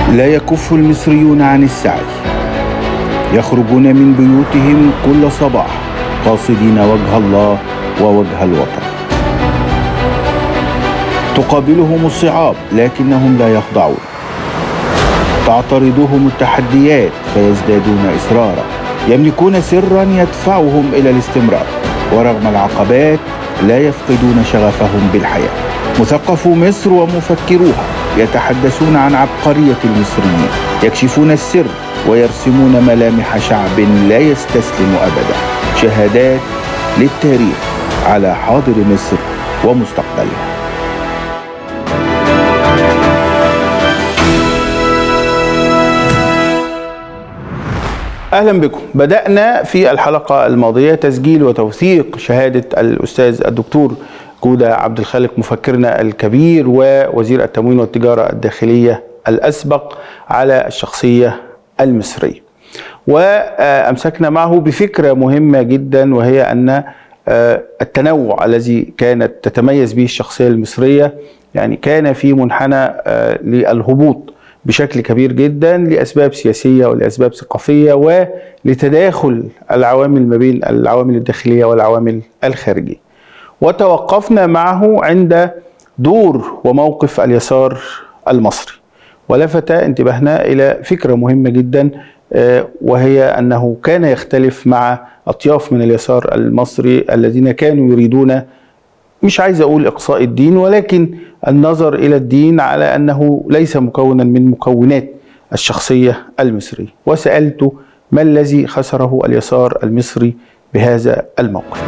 لا يكف المصريون عن السعي يخرجون من بيوتهم كل صباح قاصدين وجه الله ووجه الوطن تقابلهم الصعاب لكنهم لا يخضعون تعترضهم التحديات فيزدادون اصرارا يملكون سرا يدفعهم الى الاستمرار ورغم العقبات لا يفقدون شغفهم بالحياه مثقفو مصر ومفكروها يتحدثون عن عبقريه المصريين يكشفون السر ويرسمون ملامح شعب لا يستسلم ابدا شهادات للتاريخ على حاضر مصر ومستقبلها اهلا بكم بدانا في الحلقه الماضيه تسجيل وتوثيق شهاده الاستاذ الدكتور جوده عبد الخالق مفكرنا الكبير ووزير التموين والتجاره الداخليه الاسبق على الشخصيه المصريه وامسكنا معه بفكره مهمه جدا وهي ان التنوع الذي كانت تتميز به الشخصيه المصريه يعني كان في منحنى للهبوط بشكل كبير جدا لاسباب سياسيه ولاسباب ثقافيه ولتداخل العوامل ما بين العوامل الداخليه والعوامل الخارجيه. وتوقفنا معه عند دور وموقف اليسار المصري. ولفت انتباهنا الى فكره مهمه جدا وهي انه كان يختلف مع اطياف من اليسار المصري الذين كانوا يريدون مش عايز اقول اقصاء الدين ولكن النظر الى الدين على انه ليس مكونا من مكونات الشخصيه المصريه وسالت ما الذي خسره اليسار المصري بهذا الموقف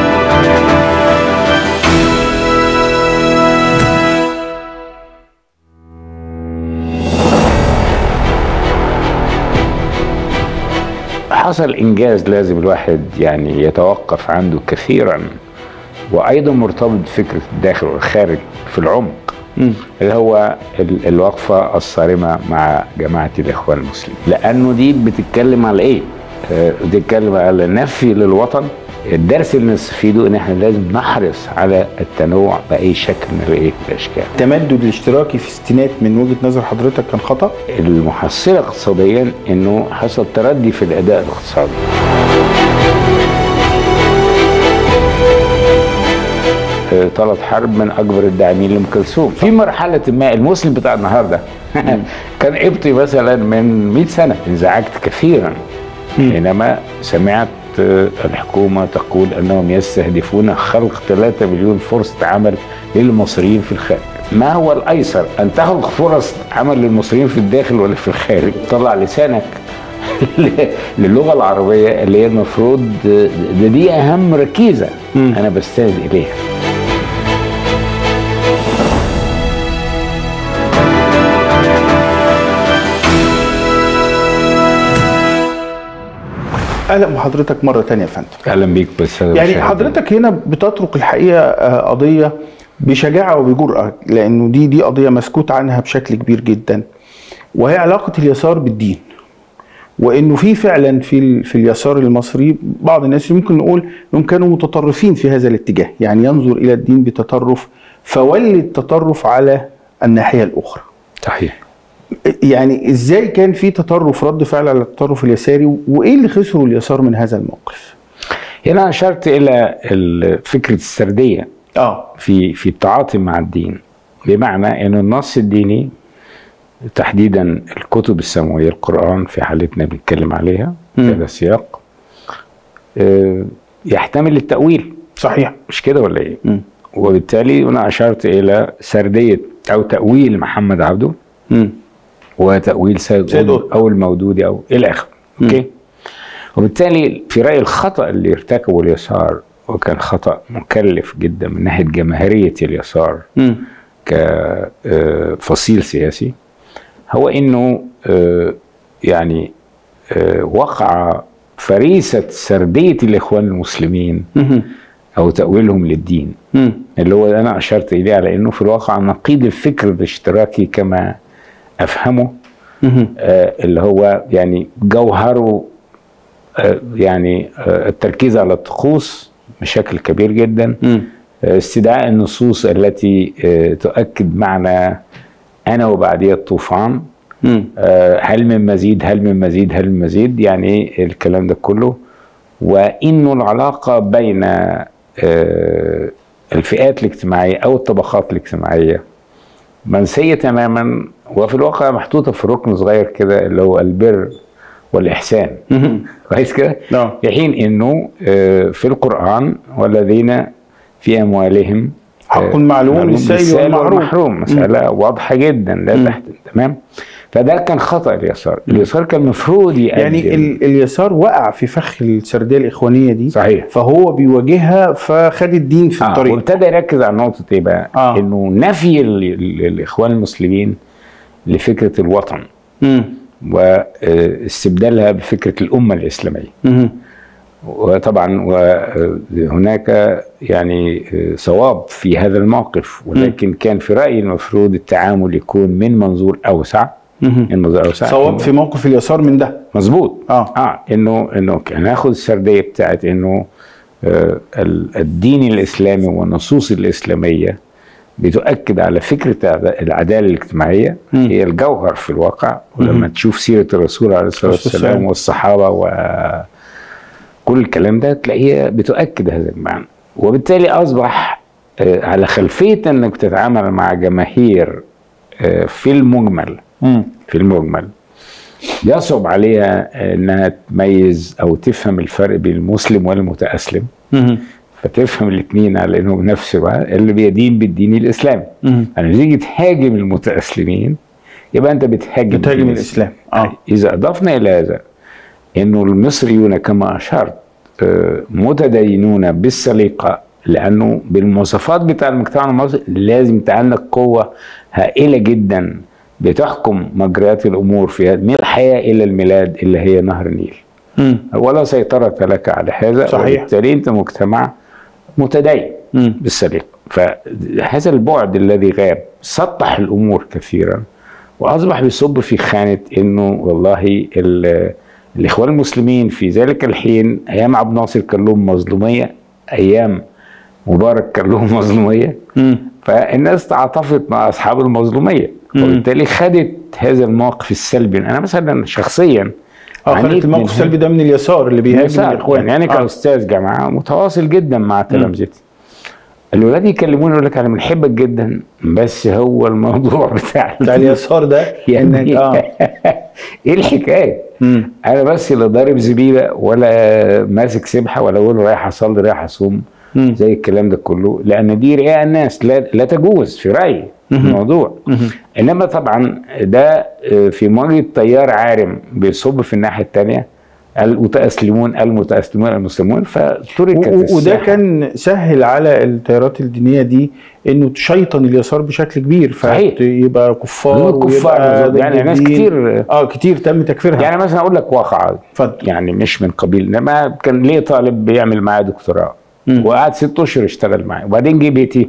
حصل انجاز لازم الواحد يعني يتوقف عنده كثيرا وايضا مرتبط بفكره الداخل والخارج في العمق م. اللي هو الوقفه الصارمه مع جماعه الاخوان المسلمين لانه دي بتتكلم على ايه؟ بتتكلم على نفي للوطن الدرس اللي نستفيده ان احنا لازم نحرص على التنوع باي شكل من الايه الاشكال. التمدد الاشتراكي في الستينات من وجهه نظر حضرتك كان خطا؟ المحصله اقتصاديا انه حصل تردي في الاداء الاقتصادي. طلعت حرب من اكبر الداعمين لام كلثوم في مرحله ما المسلم بتاع النهارده كان قبطي مثلا من 100 سنه انزعجت كثيرا حينما سمعت الحكومه تقول انهم يستهدفون خلق 3 مليون فرصه عمل للمصريين في الخارج ما هو الايسر ان تخلق فرص عمل للمصريين في الداخل ولا في الخارج طلع لسانك للغه العربيه اللي هي المفروض ده دي اهم ركيزه انا بستند اليها اهلا بحضرتك مره تانية يا فندم اهلا بيك بس يعني حضرتك هنا بتطرق الحقيقه قضيه بشجاعه وبجرأه لانه دي دي قضيه مسكوت عنها بشكل كبير جدا وهي علاقه اليسار بالدين وانه في فعلا في في اليسار المصري بعض الناس ممكن نقول انهم كانوا متطرفين في هذا الاتجاه يعني ينظر الى الدين بتطرف فولي التطرف على الناحيه الاخرى صحيح يعني ازاي كان في تطرف رد فعل على التطرف اليساري وايه اللي خسره اليسار من هذا الموقف هنا اشرت الى فكره السرديه اه في في التعاطي مع الدين بمعنى ان النص الديني تحديدا الكتب السماويه القران في حالتنا بنتكلم عليها هذا السياق يحتمل التاويل صحيح مش كده ولا ايه؟ م. وبالتالي انا اشرت الى سرديه او تاويل محمد عبده م. وتاويل سيد, سيد او المودودي او الى اخره اوكي وبالتالي في رايي الخطا اللي ارتكبه اليسار وكان خطا مكلف جدا من ناحيه جماهيريه اليسار م. كفصيل سياسي هو انه يعني وقع فريسه سرديه الاخوان المسلمين او تاويلهم للدين اللي هو انا اشرت اليه على انه في الواقع نقيض الفكر الاشتراكي كما افهمه آه اللي هو يعني جوهره آه يعني آه التركيز على الطقوس بشكل كبير جدا استدعاء النصوص التي تؤكد معنى انا وبعديه الطوفان مم. آه، هل من مزيد هل من مزيد هل من مزيد يعني إيه الكلام ده كله وانه العلاقه بين آه، الفئات الاجتماعيه او الطبقات الاجتماعيه منسيه تماما وفي الواقع محطوطه في ركن صغير كده اللي هو البر والاحسان مم. كويس كده نعم. في حين انه آه، في القران والذين في اموالهم حق آه، معلوم للسائل والمحروم. والمحروم مساله واضحه جدا لا تحت تمام فده كان خطا اليسار اليسار كان المفروض يقدم يعني ال اليسار وقع في فخ السرديه الاخوانيه دي صحيح فهو بيواجهها فخد الدين في آه الطريق وابتدى يركز على نقطه ايه بقى؟ آه. انه نفي ال ال الاخوان المسلمين لفكره الوطن مم. واستبدالها بفكره الامه الاسلاميه مم. وطبعا وهناك يعني صواب في هذا الموقف ولكن كان في رايي المفروض التعامل يكون من منظور اوسع مم. من منظور اوسع صواب في موقف اليسار من ده مظبوط آه. اه انه انه ناخذ السرديه بتاعت انه آه ال- الدين الاسلامي والنصوص الاسلاميه بتؤكد على فكره العد- العداله الاجتماعيه مم. هي الجوهر في الواقع ولما تشوف سيره الرسول عليه الصلاه والسلام. والسلام والصحابه وكل الكلام ده تلاقيها بتؤكد هذا المعنى وبالتالي اصبح آه، على خلفيه انك تتعامل مع جماهير آه، في المجمل مم. في المجمل يصعب عليها انها تميز او تفهم الفرق بين المسلم والمتاسلم مم. فتفهم الاثنين على انهم نفس الوقت اللي بيدين بالدين الاسلامي مم. يعني تيجي تهاجم المتاسلمين يبقى انت بتهاجم بتهاجم الدين الإسلام. آه. اذا اضفنا الى هذا انه المصريون كما اشرت آه، متدينون بالسليقه لانه بالمواصفات بتاع المجتمع المصري لازم يبقى عندك قوه هائله جدا بتحكم مجريات الامور في هذا من الحياه الى الميلاد اللي هي نهر النيل مم. ولا سيطره لك على هذا صحيح. وبالتالي انت مجتمع متدين مم. بالسليقه فهذا البعد الذي غاب سطح الامور كثيرا واصبح بيصب في خانه انه والله ال- الاخوان المسلمين في ذلك الحين ايام عبد الناصر كان لهم مظلوميه ايام مبارك كان لهم مظلوميه مم. فالناس تعاطفت مع اصحاب المظلوميه مم. وبالتالي خدت هذا الموقف السلبي انا مثلا شخصيا اه عانيت خدت من الموقف هذا. السلبي ده من اليسار اللي بيهاجم يسار. الاخوان يعني انا آه. كاستاذ جامعه متواصل جدا مع تلامذتي الولاد يكلموني يقول لك انا بنحبك جدا بس هو الموضوع بتاع بتاع اليسار ده انك يعني اه ايه الحكايه؟ مم. انا بس لا ضارب زبيبه ولا ماسك سبحه ولا اقول رايح اصلي رايح اصوم مم. زي الكلام ده كله لان دي رئاء الناس لا, لا تجوز في رايي الموضوع انما طبعا ده آه، في مواجهه تيار عارم بيصب في الناحيه الثانيه المتاسلمون المتاسلمون المسلمون فتركت و- و- وده الساحة. كان سهل على التيارات الدينيه دي انه تشيطن اليسار بشكل كبير صحيح. فيبقى كفار دول كفار ويبقى بالظبط. يعني ضد ناس الدين. كتير- اه كتير تم تكفيرها يعني مثلا اقول لك واقعه اتفضل يعني مش من قبيل انما كان ليه طالب بيعمل معايا دكتوراه مم. وقعد ست اشهر اشتغل معايا وبعدين جه بيتي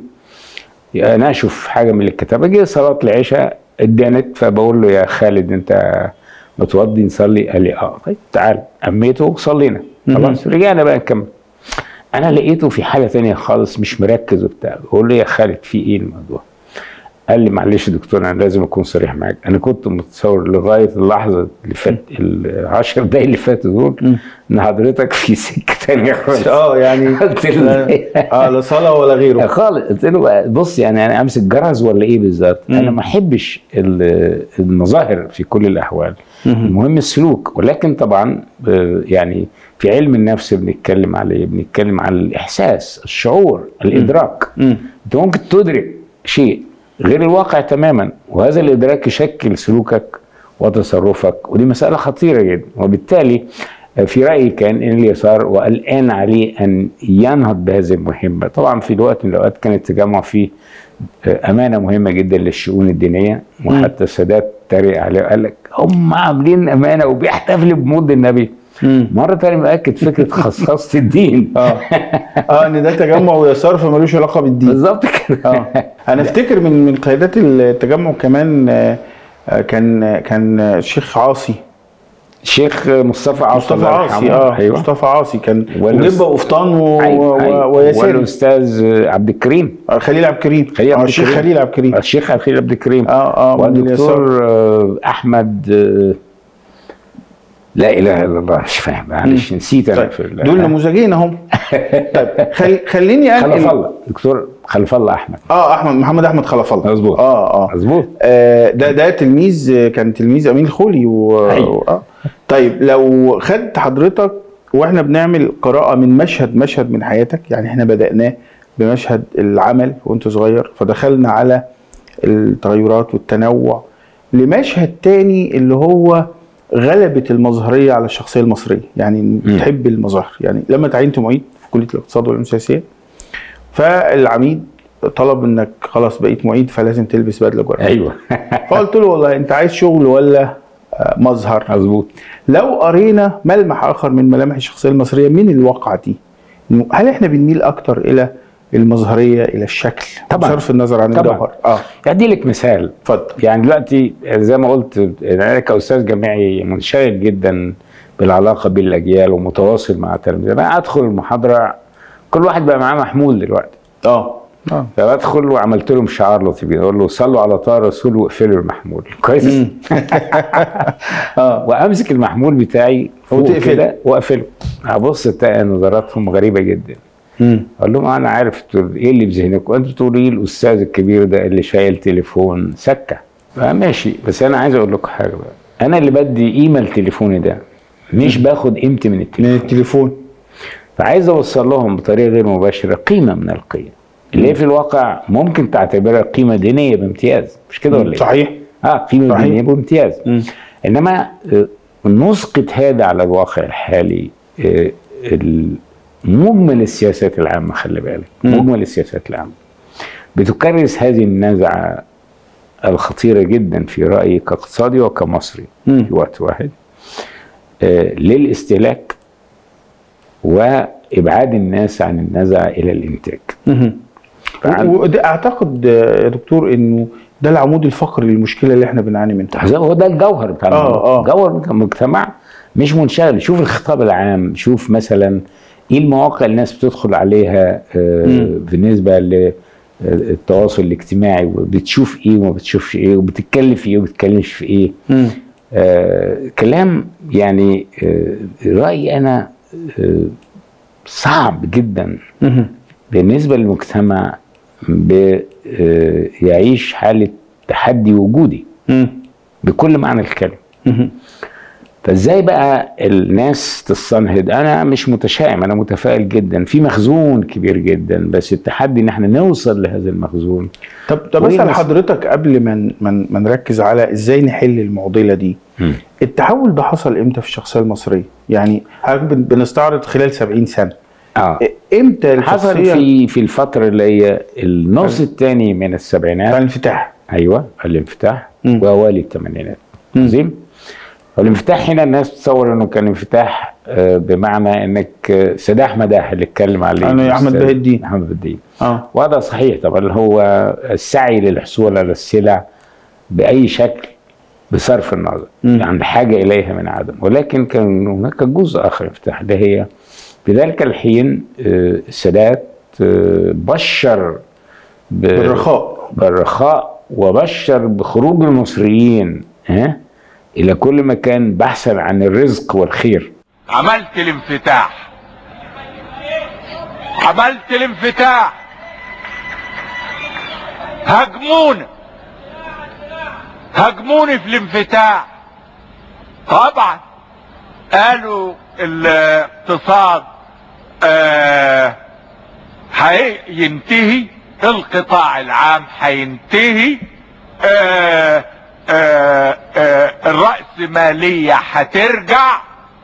انا اشوف حاجه من الكتابه جه صلاه العشاء ادانت فبقول له يا خالد انت متوضي نصلي قال لي اه طيب تعال اميته وصلينا خلاص رجعنا بقى نكمل انا لقيته في حاله تانية خالص مش مركز وبتاع بقول له يا خالد في ايه الموضوع قال لي معلش يا دكتور انا لازم اكون صريح معاك انا كنت متصور لغايه اللحظه اللي فات العشر دقايق اللي فاتوا دول ان حضرتك في سكه تانية خالص اه يعني قلت له لا- اه لا صلاه ولا غيره خالص قلت له بقى بص يعني انا امسك جرس ولا ايه بالظبط انا ما احبش ال- المظاهر في كل الاحوال المهم السلوك ولكن طبعا آه، يعني في علم النفس بنتكلم عليه بنتكلم عن الاحساس الشعور الادراك مم. انت ممكن تدرك شيء غير الواقع تماما وهذا الادراك يشكل سلوكك وتصرفك ودي مساله خطيره جدا وبالتالي في رايي كان ان اليسار والان عليه ان ينهض بهذه المهمه طبعا في الوقت من الاوقات كان التجمع فيه امانه مهمه جدا للشؤون الدينيه وحتى السادات تريق عليه وقال لك هم عاملين امانه وبيحتفلوا بمولد النبي مم. مره ثانيه مأكد فكره خصخصه الدين اه اه ان ده تجمع ويسار فمالوش علاقه بالدين بالظبط كده اه انا افتكر من من قيادات التجمع كمان آه، آه، كان كان الشيخ عاصي الشيخ مصطفى عاصي مصطفى الله عاصي يرحمه. اه ايوه مصطفى عاصي كان والأس- وجبه وقفطان و... أيوة، و... أيوة. وياسين والاستاذ عبد الكريم آه، خليل عبد الكريم خليل آه، عبد الشيخ الكريم. خليل عبد الكريم الشيخ خليل عبد الكريم اه اه من اليسار. والدكتور آه، احمد آه، لا اله الا الله مش فاهم معلش نسيت انا طيب في ال- دول نموذجين اهم طيب خل... خليني خلف انقل الله دكتور خلف الله احمد اه احمد محمد احمد خلف الله مظبوط. اه اه مظبوط آه، ده ده تلميذ آه، كان تلميذ امين الخولي و... أيوة. و... آه. طيب لو خدت حضرتك واحنا بنعمل قراءة من مشهد مشهد من حياتك يعني احنا بدأناه بمشهد العمل وانت صغير فدخلنا على التغيرات والتنوع لمشهد تاني اللي هو غلبة المظهرية على الشخصية المصرية يعني بتحب المظاهر يعني لما تعينت معيد في كلية الاقتصاد والعلوم السياسية فالعميد طلب انك خلاص بقيت معيد فلازم تلبس بدله جرافيك ايوه فقلت له والله انت عايز شغل ولا آه، مظهر مظبوط لو قرينا ملمح اخر من ملامح الشخصيه المصريه من الواقعه دي إنه هل احنا بنميل اكتر الى المظهريه الى الشكل طبعاً. بصرف النظر عن طبعاً. الجوهر اه ادي لك مثال اتفضل يعني دلوقتي زي ما قلت انا كاستاذ جامعي منشغل جدا بالعلاقه بين الاجيال ومتواصل مع التلاميذ انا ادخل المحاضره كل واحد بقى معاه محمول دلوقتي اه اه فبدخل وعملت لهم شعار لطيف جدا اقول له صلوا على طه الرسول واقفلوا المحمول كويس اه وامسك المحمول بتاعي فوق وتقفله. كده واقفله ابص تلاقي نظراتهم غريبه جدا مم. اقول لهم انا عارف تقول- ايه اللي في ذهنكم انتوا تقولوا ايه الاستاذ الكبير ده اللي شايل تليفون سكه ماشي بس انا عايز اقول لكم حاجه بقى انا اللي بدي قيمه لتليفوني ده مش باخد قيمتي من من التليفون التليفون فعايز اوصل لهم بطريقه غير مباشره قيمه من القيم اللي هي في الواقع ممكن تعتبرها قيمه دينيه بامتياز مش كده ولا ايه؟ صحيح اه قيمه صحيح. دينيه بامتياز مم. انما آه، نسقط هذا على الواقع الحالي آه، ال- مجمل السياسات العامه خلي بالك مم. مجمل السياسات العامه بتكرس هذه النزعه الخطيره جدا في رايي كاقتصادي وكمصري مم. في وقت واحد آه، للاستهلاك وابعاد الناس عن النزعه الى الانتاج مهم. فعن- وده اعتقد آه، يا دكتور انه ده العمود الفقري للمشكله اللي احنا بنعاني منها هو ده الجوهر بتاع آه، الموضوع آه. جوهر المجتمع مش منشغل شوف الخطاب العام شوف مثلا ايه المواقع اللي الناس بتدخل عليها آه، مم. بالنسبه للتواصل الاجتماعي وبتشوف ايه وما بتشوفش ايه وبتتكلم في ايه وما بتتكلمش في ايه مم. آه كلام يعني آه رايي انا آه صعب جدا مهم. بالنسبه للمجتمع ب- آه، يعيش حاله تحدي وجودي مم. بكل معنى الكلمه مهم. فازاي بقى الناس تستنهض انا مش متشائم انا متفائل جدا في مخزون كبير جدا بس التحدي ان احنا نوصل لهذا المخزون طب طب وهي اسال مس- حضرتك قبل ما ن- ما ن- ما نركز على ازاي نحل المعضله دي التحول ده حصل امتى في الشخصيه المصريه يعني حضرتك بن- بنستعرض خلال 70 سنه اه إ- امتى حصل الشخصيه في في الفتره اللي هي النص الثاني من السبعينات بتاع الانفتاح ايوه الانفتاح مم. واوائل الثمانينات مم. عظيم والانفتاح هنا الناس تتصور انه كان انفتاح آه، بمعنى انك آه، سداح مداح اللي اتكلم عليه أنا يا أحمد الأستاذ بهي الدين. احمد بهي الدين اه وهذا صحيح طبعا اللي هو السعي للحصول على السلع باي شكل بصرف النظر مم. عن الحاجه اليها من عدم ولكن كان هناك جزء اخر انفتاح اللي هي في ذلك الحين آه، السادات آه، بشر ب- بالرخاء بالرخاء وبشر بخروج المصريين ها الى كل مكان بحثا عن الرزق والخير عملت الانفتاح عملت الانفتاح هاجمونا هاجموني في الانفتاح طبعا قالوا الاقتصاد آه هينتهي القطاع العام هينتهي آه آه آه الرأسمالية هترجع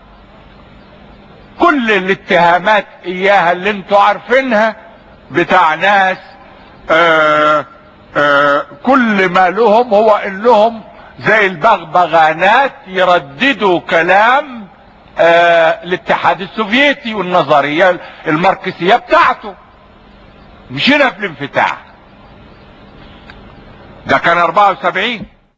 كل الاتهامات اياها اللي انتوا عارفينها بتاع ناس آه آه كل ما لهم هو انهم زي البغبغانات يرددوا كلام آه الاتحاد السوفيتي والنظرية الماركسية بتاعته مشينا في الانفتاح ده كان 74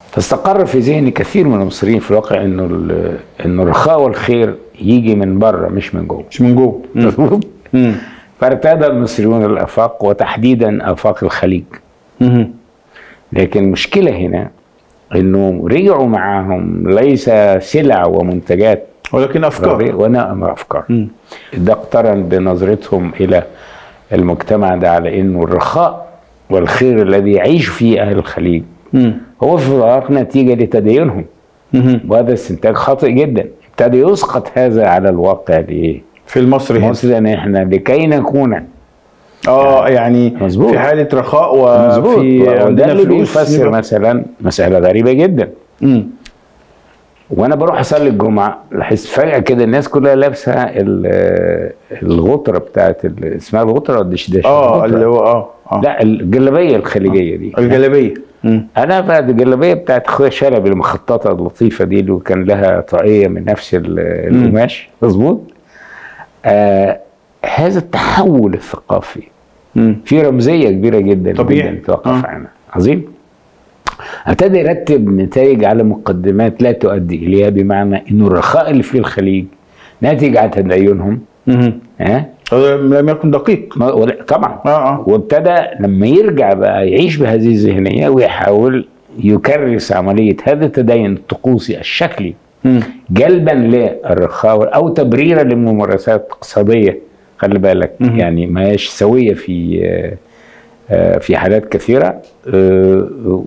فاستقر في ذهن كثير من المصريين في الواقع انه ال- انه الرخاء والخير يجي من بره مش من جوه مش من جوه مم. مم. فارتاد المصريون الافاق وتحديدا افاق الخليج مم. لكن المشكله هنا انه رجعوا معاهم ليس سلع ومنتجات ولكن افكار ونعم افكار مم. ده اقترن بنظرتهم الى المجتمع ده على انه الرخاء والخير الذي يعيش فيه اهل الخليج مم. هو في الواقع نتيجه لتدينهم مم. وهذا استنتاج خاطئ جدا ابتدى يسقط هذا على الواقع ليه؟ في المصري هنا مصر ان احنا لكي نكون اه يعني مظبوط. في حاله رخاء وفي وده عندنا اللي فلوس بيفسر نبقى- مثلا مساله غريبه جدا مم. وانا بروح اصلي الجمعه لاحظت فجاه كده الناس كلها لابسه ال- الغطره بتاعت ال- اسمها الغطره ولا الدشداش اه الغطرة. اللي هو اه اه لا الجلابيه الخليجيه دي الجلابيه مم. انا بقى الجلابيه بتاعت اخويا شلبي المخططه اللطيفه دي اللي كان لها طاقيه من نفس ال- القماش مظبوط آه هذا التحول الثقافي مم. في رمزيه كبيره جدا طبيعي. جدا توقف آه. عنها عظيم ابتدى يرتب نتائج على مقدمات لا تؤدي اليها بمعنى انه الرخاء اللي في الخليج ناتج عن تدينهم مم. ها هذا لم يكن دقيق ما- ولا- طبعا اه اه وابتدى لما يرجع بقى يعيش بهذه الذهنيه ويحاول يكرس عمليه هذا التدين الطقوسي الشكلي مم. جلبا للرخاء او تبريرا لممارسات اقتصاديه خلي بالك مهم. يعني ما هيش سويه في آه، آه، في حالات كثيره آه،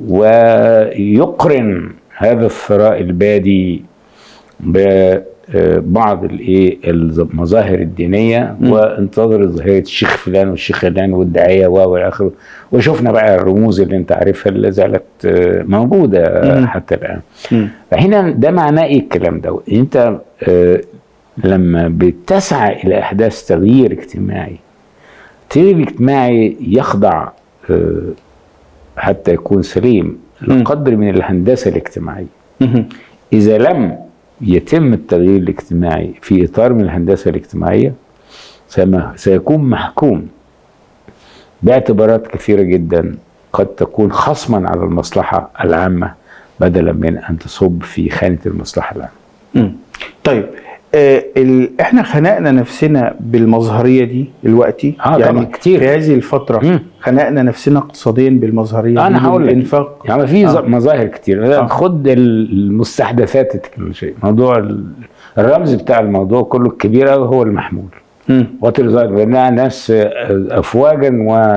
ويقرن هذا الثراء البادي ببعض الايه المظاهر الدينيه وانتظر ظاهره الشيخ فلان والشيخ فلان والداعيه و والى اخره وشفنا بقى الرموز اللي انت عارفها اللي زالت آه، موجوده آه، مم. حتى الان مم. فهنا ده معناه ايه الكلام ده؟ انت آه لما بتسعى الى احداث تغيير اجتماعي التغيير الاجتماعي يخضع آه حتى يكون سليم لقدر من الهندسه الاجتماعيه مم. اذا لم يتم التغيير الاجتماعي في اطار من الهندسه الاجتماعيه سما- سيكون محكوم باعتبارات كثيره جدا قد تكون خصما على المصلحه العامه بدلا من ان تصب في خانه المصلحه العامه. مم. طيب آه ال... احنا خنقنا نفسنا بالمظهريه دي دلوقتي آه، يعني طبعاً، كتير. في هذه الفتره مم. خنقنا نفسنا اقتصاديا بالمظهريه دي انا هقول لك بالانفاق يعني في آه. آه. مظاهر كتير آه. خد المستحدثات التكنولوجيه موضوع ال- الرمز بتاع الموضوع كله الكبير أوي هو المحمول مم. واتر ظاهر بانها ناس آه، افواجا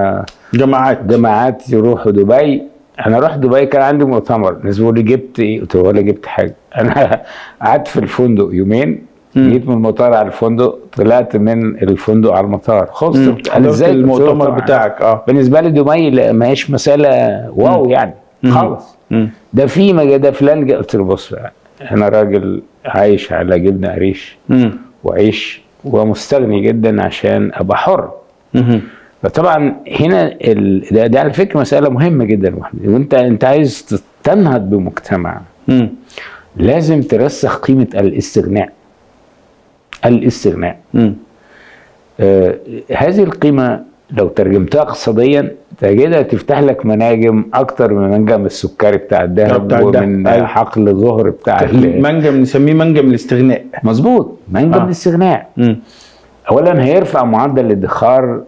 جماعات وجماعات يروحوا دبي انا رحت دبي كان عندي مؤتمر الناس بيقولوا لي جبت ايه قلت له ولا جبت حاجه انا قعدت في الفندق يومين مم. جيت من المطار على الفندق طلعت من الفندق على المطار مم. خلصت انا حضرت ازاي قلت له المؤتمر طبعاً. بتاعك اه بالنسبه لي دبي لا- ما هيش مساله واو يعني مم. خالص مم. ده في ما ده فلان جه قلت له بص بقى انا راجل عايش على جبنه قريش مم. وعيش ومستغني جدا عشان ابقى حر مم. فطبعا هنا ال... ده, ده على فكره مساله مهمه جدا وحدي. وانت انت عايز تنهض بمجتمع مم. لازم ترسخ قيمه الاستغناء الاستغناء مم. آه هذه القيمه لو ترجمتها اقتصاديا تجدها تفتح لك مناجم اكتر من منجم السكري بتاع الذهب بتاع الدهب. ومن أيوة. حقل ظهر بتاع ال- منجم نسميه منجم الاستغناء مظبوط منجم آه. الاستغناء مم. اولا هيرفع معدل الادخار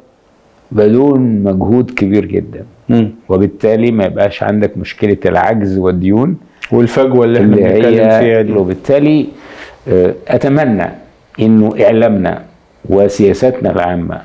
بدون مجهود كبير جدا مم. وبالتالي ما يبقاش عندك مشكله العجز والديون والفجوه اللي احنا اللي بنتكلم فيها هي دي وبالتالي آه، اتمنى انه اعلامنا وسياستنا العامه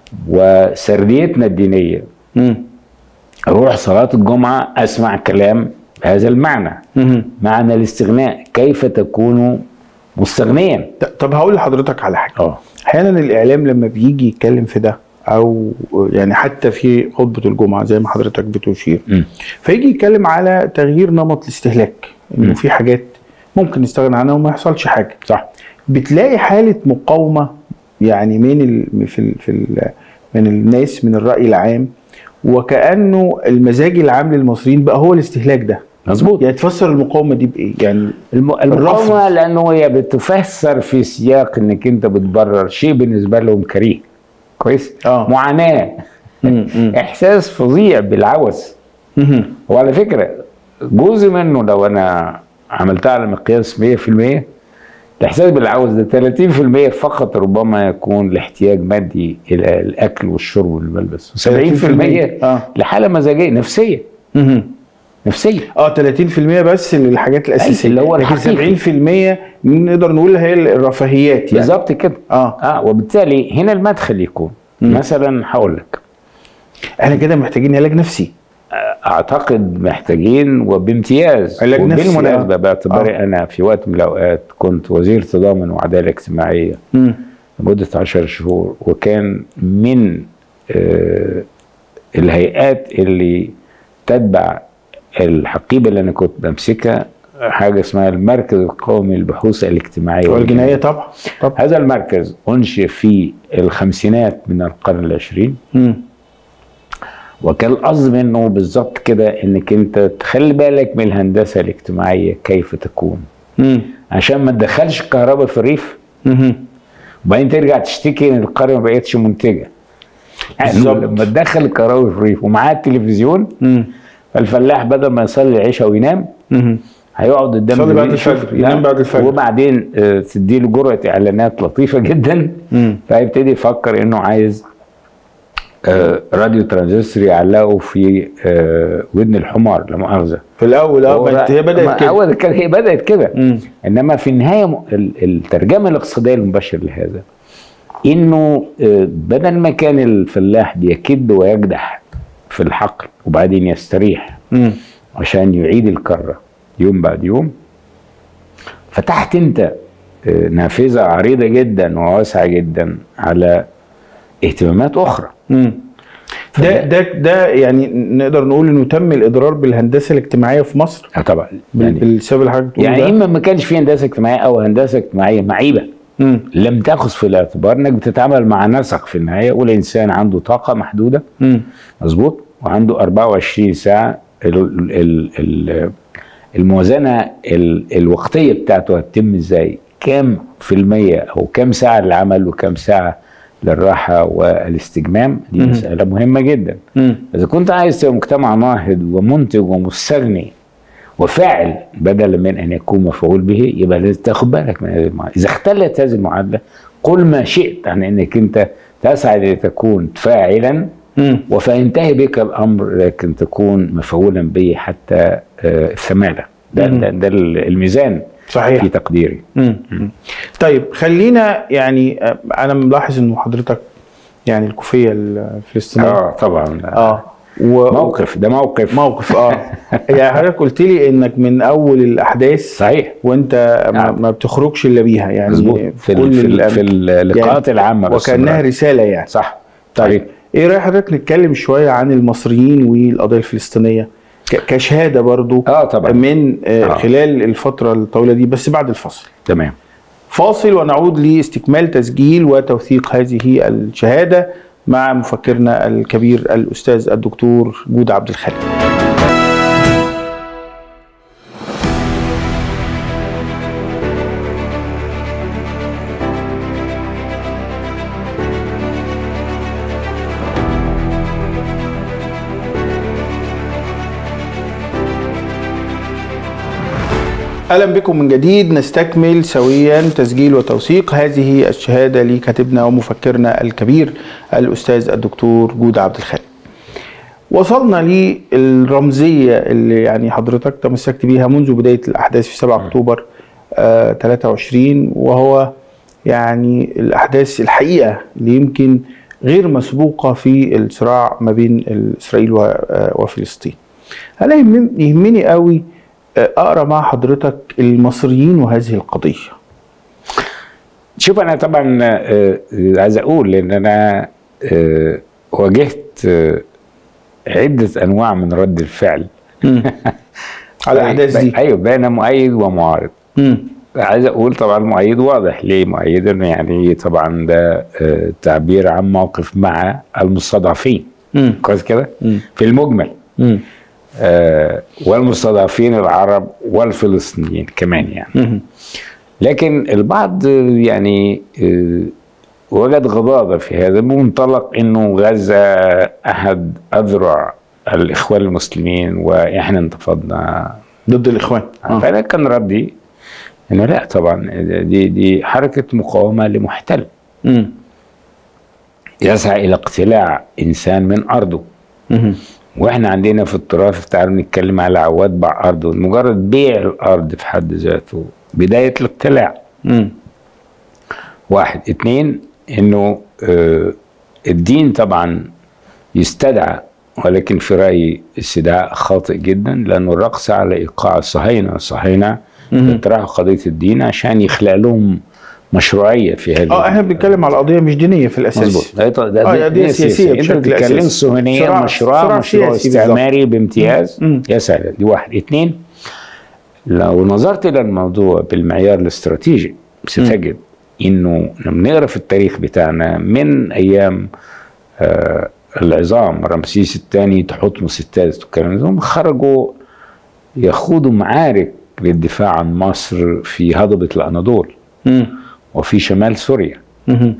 وسرديتنا الدينيه مم. اروح صلاه الجمعه اسمع كلام بهذا المعنى مم. معنى الاستغناء كيف تكون مستغنيا ط- طب هقول لحضرتك على حاجه اه احيانا الاعلام لما بيجي يتكلم في ده او يعني حتى في خطبه الجمعه زي ما حضرتك بتشير مم. فيجي يتكلم على تغيير نمط الاستهلاك انه مم. في حاجات ممكن نستغنى عنها وما يحصلش حاجه صح بتلاقي حاله مقاومه يعني من ال في ال في ال من الناس من الراي العام وكانه المزاج العام للمصريين بقى هو الاستهلاك ده مظبوط يعني تفسر المقاومه دي بايه يعني الم- الرفض. المقاومه لانه هي بتفسر في سياق انك انت بتبرر شيء بالنسبه لهم كريه كويس آه. معاناه مم. مم. احساس فظيع بالعوز مهم. وعلى فكره جزء منه لو انا عملتها على مقياس 100% الاحساس بالعوز ده 30% فقط ربما يكون لاحتياج مادي الى الاكل والشرب والملبس 70% آه. لحاله مزاجيه نفسيه مهم. نفسيه اه 30% بس للحاجات الاساسيه اللي هو لكن الحقيقي. 70% نقدر نقول هي الرفاهيات يعني بالظبط كده اه اه وبالتالي هنا المدخل يكون مم. مثلا هقول لك احنا كده محتاجين علاج نفسي اعتقد محتاجين وبامتياز علاج نفسي، وبالمناسبه آه. باعتباري انا في وقت من الاوقات كنت وزير تضامن وعداله اجتماعيه مم. لمده 10 شهور وكان من آه الهيئات اللي تتبع الحقيبه اللي انا كنت بمسكها حاجه اسمها المركز القومي للبحوث الاجتماعيه والجنايه طبعا طبعا هذا المركز انشئ في الخمسينات من القرن العشرين مم. وكان القصد منه بالظبط كده انك انت تخلي بالك من الهندسه الاجتماعيه كيف تكون مم. عشان ما تدخلش الكهرباء في الريف مهم. وبعدين ترجع تشتكي ان القريه ما بقتش منتجه يعني بالظبط. لما تدخل الكهرباء في الريف ومعاه التلفزيون مم. فالفلاح بدل ما يصلي العشاء وينام مهم. هيقعد قدام يصلي بعد الفيديو الفجر، يشوف- ينام لا، بعد الفجر. وبعدين آه، تديله جرعه اعلانات لطيفه جدا مم. فيبتدي يفكر انه عايز آه، راديو ترانزستور يعلقه في آه، ودن الحمار لا مؤاخذه في الاول اه هو بقت هي ما- بدات كده اول كان هي بدات كده مم. انما في النهايه م- ال- الترجمه الاقتصاديه المباشره لهذا انه آه، بدل ما كان الفلاح بيكد ويكدح في الحقل وبعدين يستريح مم. عشان يعيد الكره يوم بعد يوم فتحت انت آه، نافذه عريضه جدا وواسعه جدا على اهتمامات اخرى مم. ده ده ده يعني نقدر نقول انه تم الاضرار بالهندسه الاجتماعيه في مصر آه طبعا بال- يعني, بالسبب اللي حضرتك بتقوله يعني ده اما ما كانش في هندسه اجتماعيه او هندسه اجتماعيه معيبه مم. لم تاخذ في الاعتبار انك بتتعامل مع نسق في النهايه والانسان عنده طاقه محدوده مم. مظبوط وعنده 24 ساعه ال ال ال الموازنه ال الوقتيه بتاعته هتتم ازاي؟ كام في المية او كام ساعه للعمل وكام ساعه للراحه والاستجمام دي مم. مساله مهمه جدا. مم. اذا كنت عايز تبقى مجتمع ناهض ومنتج ومستغني وفاعل بدلا من ان يكون مفعول به يبقى لازم تاخد بالك من هذه المعادله، اذا اختلت هذه المعادله قل ما شئت عن انك انت تسعى لتكون فاعلا مم. وفينتهي بك الامر لكن تكون مفعولا به حتى آه، الثماله ده, مم. ده, ده الميزان صحيح في تقديري مم. طيب خلينا يعني آه، انا ملاحظ انه حضرتك يعني الكوفيه الفلسطينيه اه طبعا اه و... موقف ده موقف موقف اه يعني حضرتك قلت لي انك من اول الاحداث صحيح وانت ما, نعم. ما بتخرجش الا بيها يعني مظبوط في, ال- في, ال- في اللقاءات العامه وكانها باستمرار. رساله يعني صح طيب صحيح. ايه رايك حضرتك نتكلم شويه عن المصريين والقضيه الفلسطينيه ك- كشهاده برضو اه طبعا من آه آه. خلال الفتره الطويله دي بس بعد الفصل تمام فاصل ونعود لاستكمال تسجيل وتوثيق هذه الشهاده مع مفكرنا الكبير الاستاذ الدكتور جود عبد الخالق اهلا بكم من جديد نستكمل سويا تسجيل وتوثيق هذه الشهاده لكاتبنا ومفكرنا الكبير الاستاذ الدكتور جود عبد الخالق. وصلنا للرمزيه اللي يعني حضرتك تمسكت بيها منذ بدايه الاحداث في 7 اكتوبر آه 23 وهو يعني الاحداث الحقيقه اللي يمكن غير مسبوقه في الصراع ما بين اسرائيل و- آه، وفلسطين. انا يهم- يهمني قوي اقرا مع حضرتك المصريين وهذه القضيه شوف انا طبعا آه، آه، عايز اقول لان انا آه، واجهت آه، عده انواع من رد الفعل على الاحداث دي ايوه بين مؤيد ومعارض مم. عايز اقول طبعا مؤيد واضح ليه مؤيد انه يعني طبعا ده آه، تعبير عن موقف مع المستضعفين مم. كويس كده مم. في المجمل مم. آه، والمستضعفين العرب والفلسطينيين كمان يعني مم. لكن البعض يعني آه، وجد غضاضة في هذا بمنطلق انه غزة احد اذرع الاخوان المسلمين واحنا انتفضنا ضد الاخوان آه. فانا كان ردي انه لا طبعا دي دي حركه مقاومه لمحتل مم. يسعى الى اقتلاع انسان من ارضه مم. واحنا عندنا في التراث تعالوا نتكلم على عواد باع ارضه مجرد بيع الارض في حد ذاته بدايه الاقتلاع مم. واحد اتنين انه آه الدين طبعا يستدعى ولكن في رايي استدعاء خاطئ جدا لانه الرقص على ايقاع الصهاينه الصهاينه يطرحوا قضيه الدين عشان يخلق لهم مشروعيه في هذه اه احنا بنتكلم على قضيه مش دينيه في الاساس مظبوط ده ده, ده, آه، ده, قضية ده سياسية انت بشكل بتتكلم أساسي. الصهيونيه صراع- مشروع صراع مشروع سياسي بالظبط. استعماري بامتياز مم. يا سلام دي واحد اثنين لو نظرت الى الموضوع بالمعيار الاستراتيجي ستجد انه لما نقرا في التاريخ بتاعنا من ايام آه العظام رمسيس الثاني تحتمس الثالث والكلام ده هم خرجوا يخوضوا معارك للدفاع عن مصر في هضبه الاناضول مم. وفي شمال سوريا مم.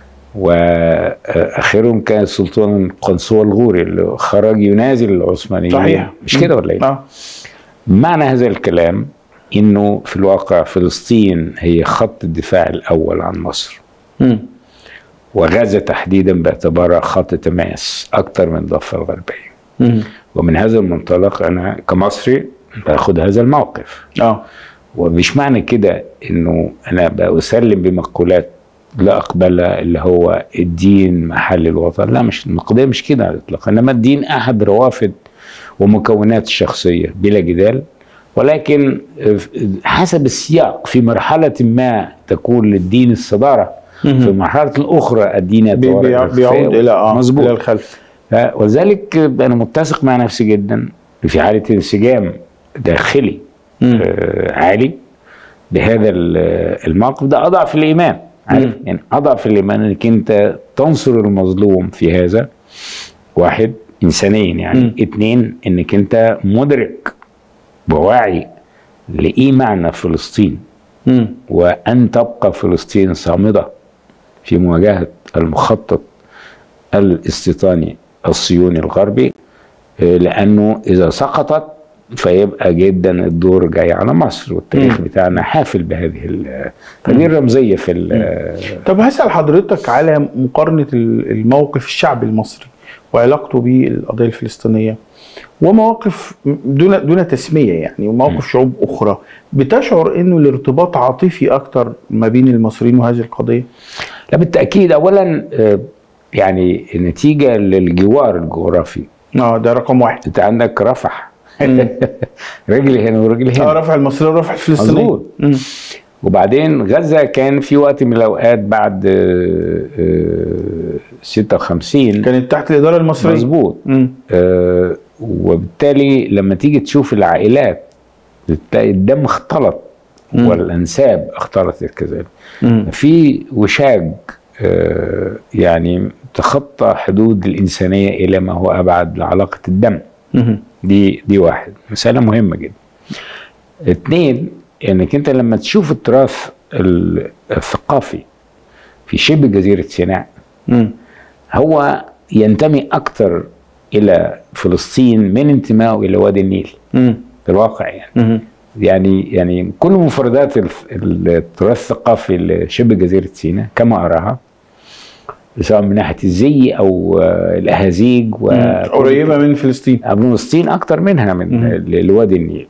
واخرهم كان السلطان قنصوة الغوري اللي خرج ينازل العثمانيين صحيح مش كده ولا ايه؟ اه معنى هذا الكلام انه في الواقع فلسطين هي خط الدفاع الاول عن مصر مم. وغزة تحديدا باعتبارها خط تماس اكثر من الضفه الغربيه مم. ومن هذا المنطلق انا كمصري باخذ هذا الموقف اه ومش معنى كده انه انا بسلم بمقولات لا اقبلها اللي هو الدين محل الوطن لا مش القضيه مش كده على الاطلاق انما الدين احد روافد ومكونات الشخصيه بلا جدال ولكن حسب السياق في مرحله ما تكون للدين الصداره في المرحله الاخرى الدين بي- يتوارد بي- الخفاء. بيعود الى اه مظبوط الى الخلف ف- ولذلك انا متسق مع نفسي جدا في حاله انسجام داخلي مم. آه عالي بهذا ال- الموقف ده اضعف الايمان عارف مم. يعني اضعف الايمان انك انت تنصر المظلوم في هذا واحد انسانيا يعني مم. اتنين انك انت مدرك وواعي لايه معنى فلسطين مم. وأن تبقى فلسطين صامدة في مواجهة المخطط الاستيطاني الصهيوني الغربي آه، لأنه إذا سقطت فيبقى جدا الدور جاي على مصر والتاريخ مم. بتاعنا حافل بهذه ال- فدي الرمزية في ال- طب هسأل حضرتك على مقارنة ال- الموقف الشعبي المصري وعلاقته بالقضية الفلسطينية ومواقف دون دون تسمية يعني ومواقف شعوب أخرى بتشعر إنه الارتباط عاطفي أكتر ما بين المصريين وهذه القضية؟ لا بالتأكيد أولا آه، يعني نتيجة للجوار الجغرافي اه ده رقم واحد أنت عندك رفح مم. رجل هنا ورجل هنا اه رفع المصرية ورفع الفلسطينية مظبوط. مم. وبعدين غزة كان في وقت من الأوقات بعد آه، آه، 56 كانت تحت الإدارة المصرية مظبوط مم. آه، وبالتالي لما تيجي تشوف العائلات بتلاقي الدم اختلط مم. والأنساب اختلطت كذلك مم. في وشاج آه، يعني تخطى حدود الإنسانية إلى ما هو أبعد لعلاقة الدم مم. دي دي واحد مسألة مهمة جدا اثنين انك انت لما تشوف التراث ال- الثقافي في شبه جزيرة سيناء مم. هو ينتمي أكثر إلى فلسطين من انتمائه إلى وادي النيل مم. في الواقع يعني مم. يعني يعني كل مفردات الف- التراث الثقافي لشبه جزيرة سيناء كما أراها سواء من ناحية الزي أو آه، الأهازيج و قريبة من فلسطين فلسطين اكتر منها من مم. ل- لوادي النيل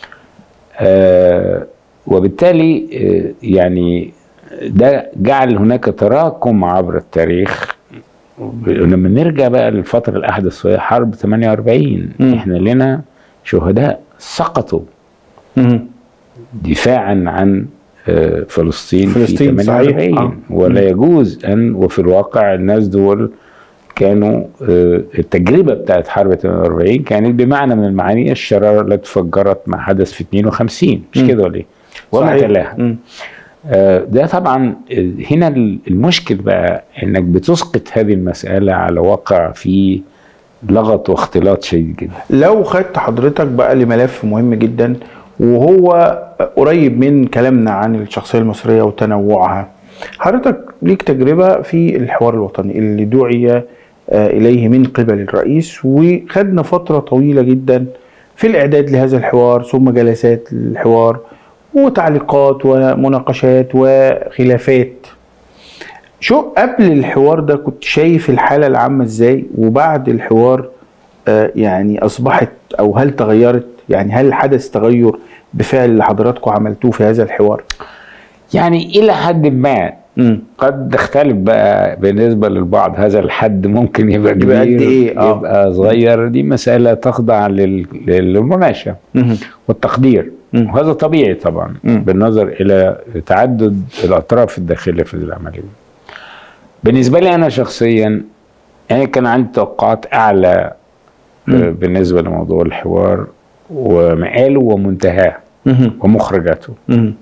آه وبالتالي آه يعني ده جعل هناك تراكم عبر التاريخ لما نرجع بقى للفترة الأحدث وهي حرب 48 مم. احنا لنا شهداء سقطوا مم. دفاعا عن آه، فلسطين, فلسطين، في صحيح. 48 آه. ولا يجوز ان وفي الواقع الناس دول كانوا آه، التجربه بتاعت حرب 48 كانت بمعنى من المعاني الشراره التي فجرت ما حدث في 52 مش مم. كده ولا ايه؟ وما صحيح. تلاها مم. آه، ده طبعا آه، هنا المشكل بقى انك بتسقط هذه المساله على واقع فيه لغط واختلاط شديد جدا لو خدت حضرتك بقى لملف مهم جدا وهو قريب من كلامنا عن الشخصية المصرية وتنوعها حضرتك ليك تجربة في الحوار الوطني اللي دعي آه، اليه من قبل الرئيس وخدنا فتره طويله جدا في الاعداد لهذا الحوار ثم جلسات الحوار وتعليقات ومناقشات وخلافات شو قبل الحوار ده كنت شايف الحاله العامه ازاي وبعد الحوار آه، يعني اصبحت او هل تغيرت يعني هل حدث تغير بفعل اللي حضراتكم عملتوه في هذا الحوار يعني الى حد ما امم قد تختلف بقى بالنسبه للبعض هذا الحد ممكن يبقى كبير يبقى قد إيه؟ آه. يبقى صغير دي مساله تخضع لل- للمناقشه والتقدير مم. وهذا طبيعي طبعا مم. بالنظر الى تعدد الاطراف الداخليه في العمليه بالنسبه لي انا شخصيا يعني كان عندي توقعات اعلى آه، مم. بالنسبه لموضوع الحوار ومقاله ومنتهاه مهم. ومخرجاته مهم.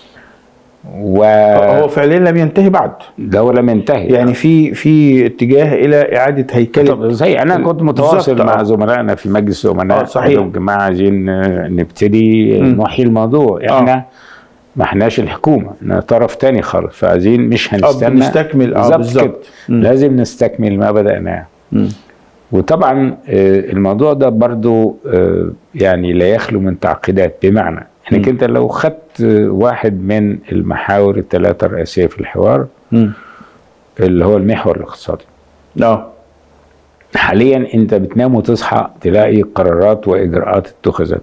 وده هو فعليا لم ينتهي بعد لم ينتهي يعني في في اتجاه الى اعاده هيكله طب زي انا كنت متواصل بالظبط، مع آه. زملائنا في مجلس الامناء آه، صحيح. قلت لهم جماعه عايزين آه، نبتدي مم. نحيي الموضوع احنا ما احناش الحكومه احنا طرف تاني خالص فعايزين مش هنستنى بنستكمل، آه، بالظبط. كده. مم. لازم نستكمل ما بدأناه مم. وطبعا آه، الموضوع ده برضو آه، يعني لا يخلو من تعقيدات بمعنى انك مم. انت لو خدت آه، واحد من المحاور الثلاثه الرئيسيه في الحوار مم. اللي هو المحور الاقتصادي اه حاليا انت بتنام وتصحى تلاقي قرارات واجراءات اتخذت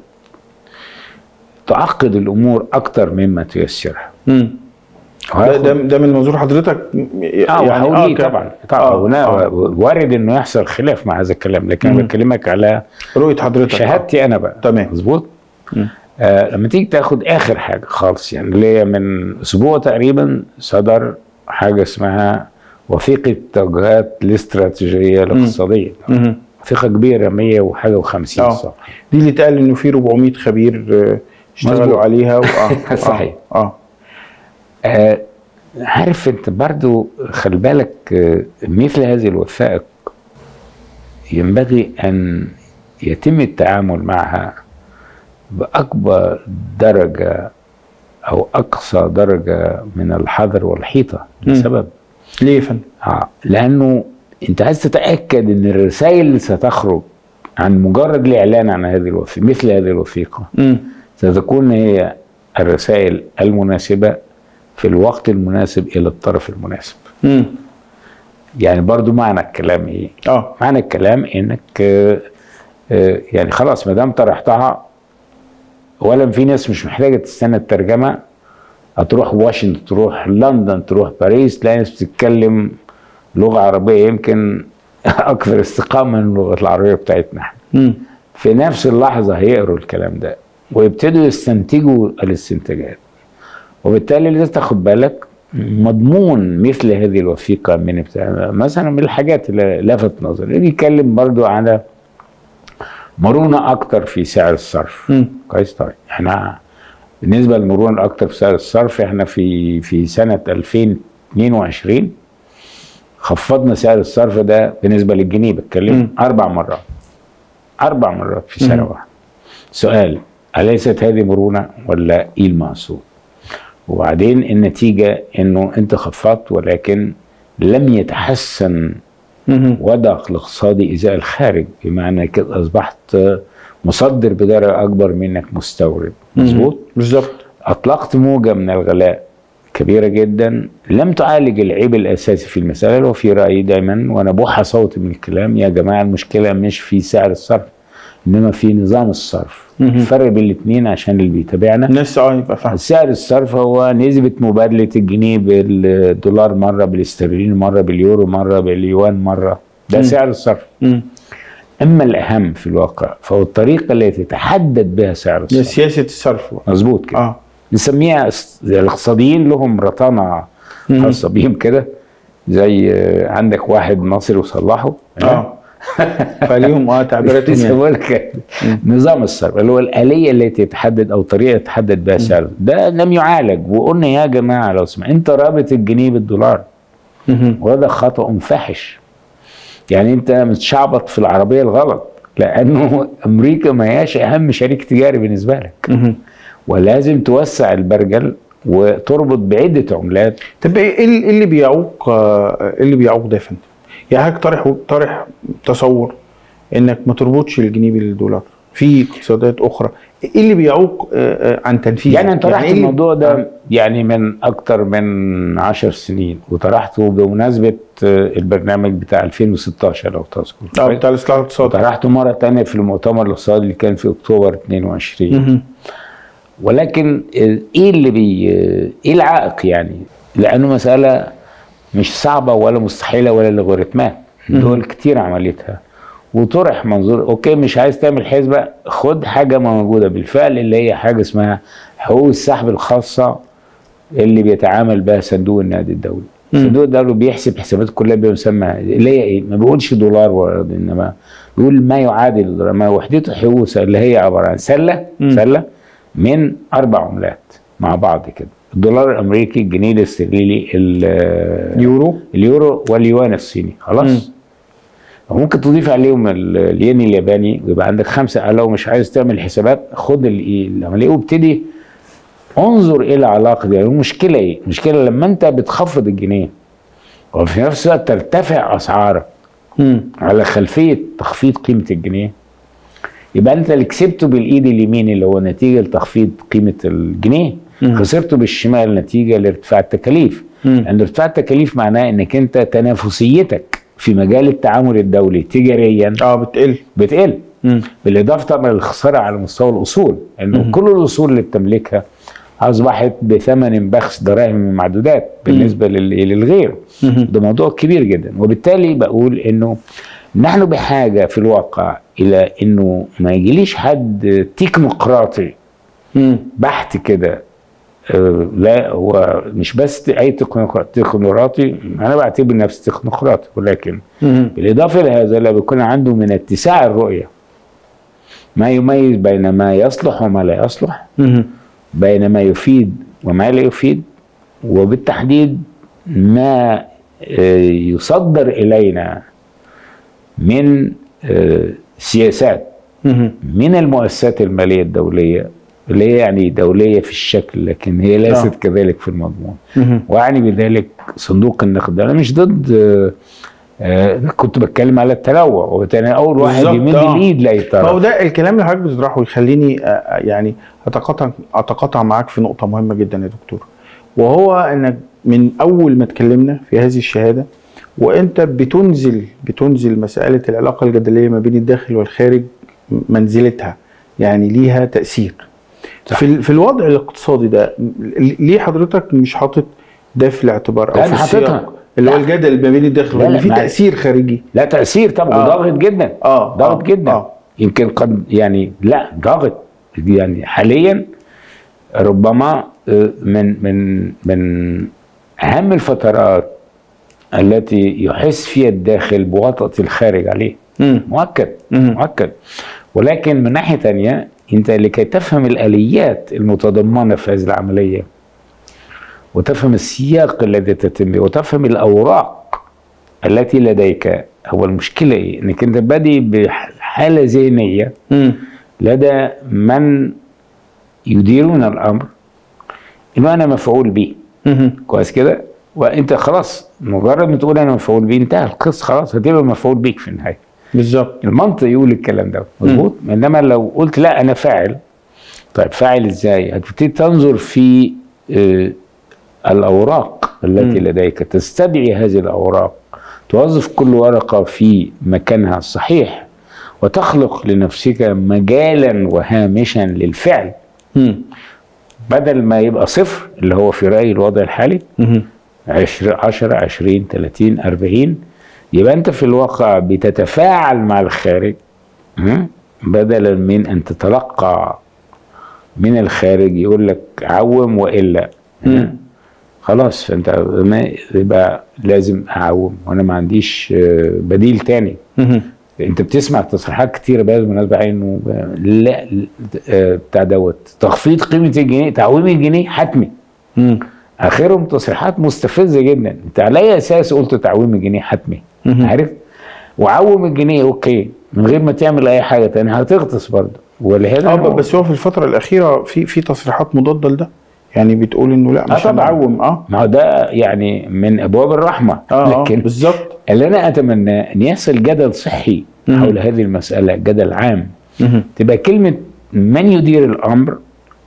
تعقد الامور اكتر مما تيسرها مم. ده, وهاخد- ده ده من منظور حضرتك اه يعني ك- طبعا طبعا آه، هنا آه. وارد انه يحصل خلاف مع هذا الكلام لكن انا مم. بكلمك على رؤيه حضرتك آه. شهادتي انا بقى تمام. مظبوط مم. آه لما تيجي تاخد اخر حاجه خالص يعني اللي هي من اسبوع تقريبا صدر حاجه اسمها وثيقه التوجهات الاستراتيجيه الاقتصاديه مم. وثيقه كبيره 100 وحاجه و50 آه. صفحه دي اللي اتقال انه في 400 خبير آه، اشتغلوا مظبوط. عليها و... آه. صحيح. اه, آه. آه عارف انت برضو خلي بالك آه مثل هذه الوثائق ينبغي ان يتم التعامل معها باكبر درجه او اقصى درجه من الحذر والحيطه لسبب ليه يا فندم؟ آه لانه انت عايز تتاكد ان الرسائل اللي ستخرج عن مجرد الاعلان عن هذه الوثيقه مثل هذه الوثيقه مم. ستكون هي الرسائل المناسبة في الوقت المناسب إلى الطرف المناسب مم. يعني برضو معنى الكلام إيه؟ اه معنى الكلام إنك آه، آه، يعني خلاص ما دام طرحتها أولا في ناس مش محتاجة تستنى الترجمة هتروح واشنطن تروح لندن تروح باريس تلاقي ناس بتتكلم لغة عربية يمكن أكثر استقامة من اللغة العربية بتاعتنا احنا. مم. في نفس اللحظة هيقروا الكلام ده ويبتدوا يستنتجوا الاستنتاجات وبالتالي لازم تاخد بالك مضمون مثل هذه الوثيقة من بتاع مثلا من الحاجات اللي لفت نظري بيتكلم برضو على مرونة أكتر في سعر الصرف مم. كويس طيب احنا بالنسبة للمرونة الأكتر في سعر الصرف احنا في في سنة 2022 خفضنا سعر الصرف ده بالنسبة للجنيه بتكلم مم. أربع مرات أربع مرات في سنة مم. واحدة سؤال أليست هذه مرونة ولا إيه المقصود؟ وبعدين النتيجة إنه أنت خفضت ولكن لم يتحسن مم. وضعك الاقتصادي إزاء الخارج بمعنى انك أصبحت مصدر بدرجة أكبر منك مستورد مظبوط؟ بالظبط أطلقت موجة من الغلاء كبيرة جدا لم تعالج العيب الأساسي في المسألة وفي رأيي دايما وأنا بوحى صوتي من الكلام يا جماعة المشكلة مش في سعر الصرف إنما في نظام الصرف مهم. الفرق بين الاثنين عشان اللي بيتابعنا الناس اه يبقى فاهم سعر الصرف هو نسبة مبادلة الجنيه بالدولار مرة بالاسترليني مرة باليورو مرة باليوان مرة ده مم. سعر الصرف مم. أما الأهم في الواقع فهو الطريقة التي تتحدد بها سعر ده الصرف سياسه الصرف بقى. مظبوط كده اه نسميها اس- الاقتصاديين لهم رطانة مم. خاصة بيهم كده زي آه، عندك واحد مصري وصلحه اه فليهم اه تعبيراتهم يعني. يسموه لك نظام الصرف اللي هو الآلية التي تحدد أو طريقة تحدد بها سعر ده لم يعالج وقلنا يا جماعة لو سمحت أنت رابط الجنيه بالدولار مهم. وهذا خطأ فاحش يعني أنت متشعبط في العربية الغلط لأنه أمريكا ما هياش أهم شريك تجاري بالنسبة لك مهم. ولازم توسع البرجل وتربط بعدة عملات طب ايه إيه اللي بيعوق آه، إيه اللي بيعوق ده يا فندم؟ يعني حضرتك طارح طارح تصور انك ما تربطش الجنيه بالدولار في اقتصادات اخرى ايه اللي بيعوق آه، آه، عن تنفيذ يعني انا طرحت إيه اللي- الموضوع ده آه. يعني من اكتر من عشر سنين وطرحته بمناسبه آه، البرنامج بتاع 2016 لو تذكر اه بتاع الاصلاح الاقتصادي طرحته مره تانية في المؤتمر الاقتصادي اللي كان في اكتوبر 22 مهم. ولكن ال- ايه اللي بي ايه العائق يعني لانه مساله مش صعبه ولا مستحيله ولا لوغاريتمات دول كتير عملتها وطرح منظور اوكي مش عايز تعمل حسبه خد حاجه موجوده بالفعل اللي هي حاجه اسمها حقوق السحب الخاصه اللي بيتعامل بها صندوق النقد الدولي صندوق الدولي بيحسب حسابات كلها بما يسمى اللي هي ايه ما بيقولش دولار ولا انما بيقول ما يعادل ما وحدته حقوق اللي هي عباره عن سله سله من اربع عملات مع بعض كده الدولار الامريكي الجنيه الاسترليني ال- يورو اليورو واليوان الصيني خلاص ممكن تضيف عليهم ال- الين الياباني ويبقى عندك خمسه لو مش عايز تعمل حسابات خد ال- العمليه وابتدي انظر الى العلاقه دي المشكله ايه؟ المشكله لما انت بتخفض الجنيه وفي نفس الوقت ترتفع اسعارك مم. على خلفيه تخفيض قيمه الجنيه يبقى انت اللي كسبته بالايد اليمين اللي هو نتيجه لتخفيض قيمه الجنيه خسرته بالشمال نتيجه لارتفاع التكاليف مم. لان ارتفاع التكاليف معناه انك انت تنافسيتك في مجال التعامل الدولي تجاريا اه بتقل بتقل مم. بالاضافه طبعا للخساره على مستوى الاصول انه كل الاصول اللي بتملكها اصبحت بثمن بخس دراهم معدودات بالنسبه لل- للغير ده موضوع كبير جدا وبالتالي بقول انه نحن بحاجه في الواقع الى انه ما يجيليش حد تكنوقراطي مم. بحت كده آه، لا هو مش بس اي تكنوقراطي تكنوقراطي انا بعتبر نفسي تكنوقراطي ولكن مم. بالاضافه لهذا لا بيكون عنده من اتساع الرؤيه ما يميز بين ما يصلح وما لا يصلح مم. بين ما يفيد وما لا يفيد وبالتحديد ما آه، يصدر الينا من آه، سياسات مم. من المؤسسات الماليه الدوليه اللي هي يعني دوليه في الشكل لكن هي ليست آه. كذلك في المضمون مم. واعني بذلك صندوق النقد انا مش ضد آه، آه، كنت بتكلم على التنوع وبالتالي أنا اول واحد بالظبط، يمد آه. الايد لاي ما هو طرف ده الكلام اللي حضرتك بتطرحه يخليني آه، آه، يعني اتقاطع اتقاطع معاك في نقطه مهمه جدا يا دكتور وهو انك من اول ما اتكلمنا في هذه الشهاده وانت بتنزل بتنزل مساله العلاقه الجدليه ما بين الداخل والخارج منزلتها يعني ليها تاثير في ال- في الوضع الاقتصادي ده ل- ليه حضرتك مش حاطط ده في الاعتبار او لا، في أنا حاططها. السياق اللي هو لا. الجدل ما بين الداخل لا، لا، والخارج في معلش. تاثير خارجي لا تاثير طبعا آه. ضاغط جدا آه، ضاغط آه، جدا آه. يمكن قد يعني لا ضاغط يعني حاليا ربما آه، من من من اهم الفترات التي يحس فيها الداخل بوطأة الخارج عليه مم. مؤكد مم. مؤكد ولكن من ناحيه تانية انت لكي تفهم الاليات المتضمنه في هذه العمليه وتفهم السياق الذي تتم وتفهم الاوراق التي لديك هو المشكله ايه؟ انك انت بادئ بحاله ذهنيه مم. لدى من يديرون الامر انه انا مفعول به مم. كويس كده وانت خلاص مجرد ما تقول انا مفعول به انتهى القصه خلاص هتبقى مفعول بيك في النهايه بالظبط المنطق يقول الكلام ده مظبوط انما لو قلت لا انا فاعل طيب فاعل ازاي هتبتدي تنظر في آه، الاوراق التي لديك تستدعي هذه الاوراق توظف كل ورقه في مكانها الصحيح وتخلق لنفسك مجالا وهامشا للفعل مم. بدل ما يبقى صفر اللي هو في رأيي الوضع الحالي مم. 10 10 20 30 40 يبقى انت في الواقع بتتفاعل مع الخارج م? بدلا من ان تتلقى من الخارج يقول لك عوم والا م? خلاص فانت ما يبقى لازم اعوم وانا ما عنديش آه، بديل تاني مم. انت بتسمع تصريحات كتيره بقى بالمناسبه انه لا آه، بتاع دوت تخفيض قيمه الجنيه تعويم الجنيه حتمي مم. اخرهم تصريحات مستفزه جدا انت على اي اساس قلت تعويم الجنيه حتمي مهم. عارف وعوم الجنيه اوكي من غير ما تعمل اي حاجه تانية هتغطس برضه ولهذا اه هو- بس هو في الفترة الأخيرة في في تصريحات مضادة لده يعني بتقول إنه لا آه مش طبعاً. هنعوم اه ما هو ده يعني من ابواب الرحمه اه آه، لكن بالظبط اللي انا اتمناه ان يحصل جدل صحي مم. حول هذه المساله جدل عام مهم. تبقى كلمه من يدير الامر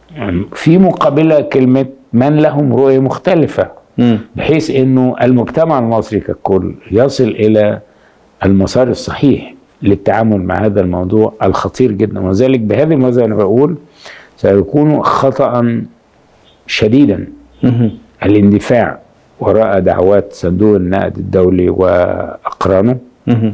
في مقابلها كلمه من لهم رؤيه مختلفه مم. بحيث انه المجتمع المصري ككل يصل الى المسار الصحيح للتعامل مع هذا الموضوع الخطير جدا وذلك بهذه الموضوع انا بقول سيكون خطا شديدا مهم. الاندفاع وراء دعوات صندوق النقد الدولي واقرانه مهم.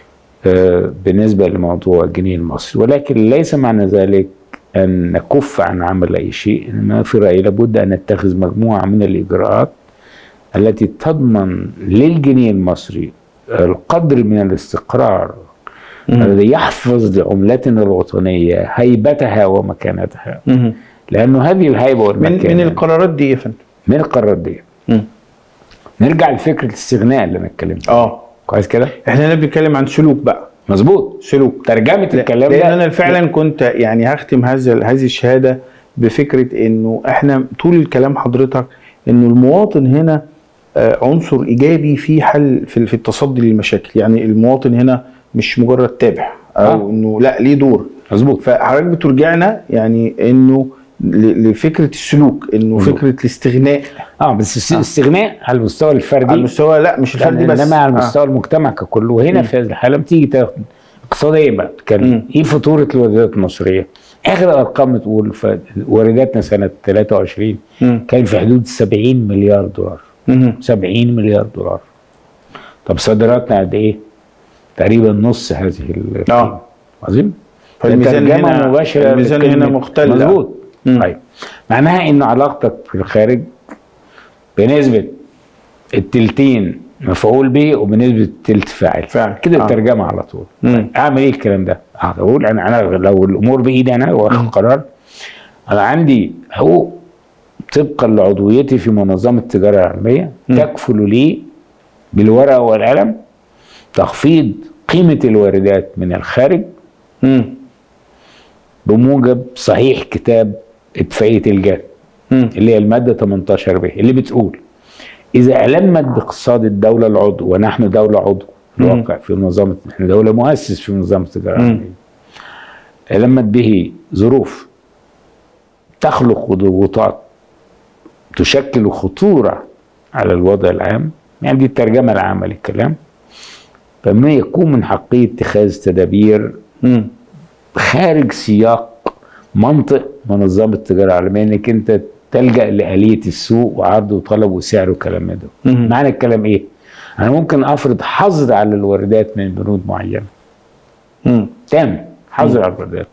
آه، بالنسبه لموضوع الجنيه المصري ولكن ليس معنى ذلك ان نكف عن عمل اي شيء انما في رايي لابد ان نتخذ مجموعه من الاجراءات التي تضمن للجنيه المصري القدر من الاستقرار الذي يحفظ لعملتنا الوطنيه هيبتها ومكانتها مهم. لانه هذه الهيبه من والمكانه من القرارات دي يا فندم من القرارات دي مم. نرجع لفكره الاستغناء اللي انا اتكلمت عنها. اه كويس كده احنا هنا بنتكلم عن سلوك بقى مظبوط سلوك ترجمه الكلام لان ده انا فعلا كنت يعني هختم هذا هذه الشهاده بفكره انه احنا طول الكلام حضرتك انه المواطن هنا آه، عنصر ايجابي في حل في في التصدي للمشاكل يعني المواطن هنا مش مجرد تابع او آه. انه لا ليه دور مظبوط فحضرتك بترجعنا يعني انه ل- لفكره السلوك انه مظبوط. فكره الاستغناء اه بس الس- الاستغناء على المستوى الفردي على المستوى لا مش الفردي بس انما على آه. مستوى المجتمع ككل وهنا في هذه الحاله بتيجي تاخد اقتصاديا بقى مم. تتكلم ايه فاتوره الواردات المصريه؟ اخر ارقام بتقول ف- وارداتنا سنه 23 مم. كان في حدود 70 مليار دولار مهم. 70 مليار دولار طب صادراتنا قد ايه؟ تقريبا نص هذه القيمه آه. عظيم فالميزان ده ترجمة هنا مباشرة الميزان لكلمة- هنا مختل مظبوط مم. طيب معناها ان علاقتك في الخارج بنسبه التلتين مفعول به وبنسبه التلت فاعل فاعل. كده آه. الترجمه على طول مم. طيب اعمل ايه الكلام ده؟ اقول انا انا لو الامور بايدي انا واخد قرار انا عندي حقوق طبقا لعضويتي في منظمه التجاره العالميه مم. تكفل لي بالورقه والقلم تخفيض قيمه الواردات من الخارج مم. بموجب صحيح كتاب اتفاقيه الجاد مم. اللي هي الماده 18 ب اللي بتقول اذا المت باقتصاد الدوله العضو ونحن دوله عضو مم. الواقع في منظمه نحن دوله مؤسس في منظمه التجاره مم. العالميه المت به ظروف تخلق ضغوطات تشكل خطوره على الوضع العام يعني دي الترجمه العامه للكلام فما يكون من حقه اتخاذ تدابير مم. خارج سياق منطق منظمه التجاره العالميه انك انت تلجا لاليه السوق وعرض وطلب وسعر وكلام من ده مم. معنى الكلام ايه انا ممكن افرض حظر على الواردات من بنود معينه مم. تام حظر على الواردات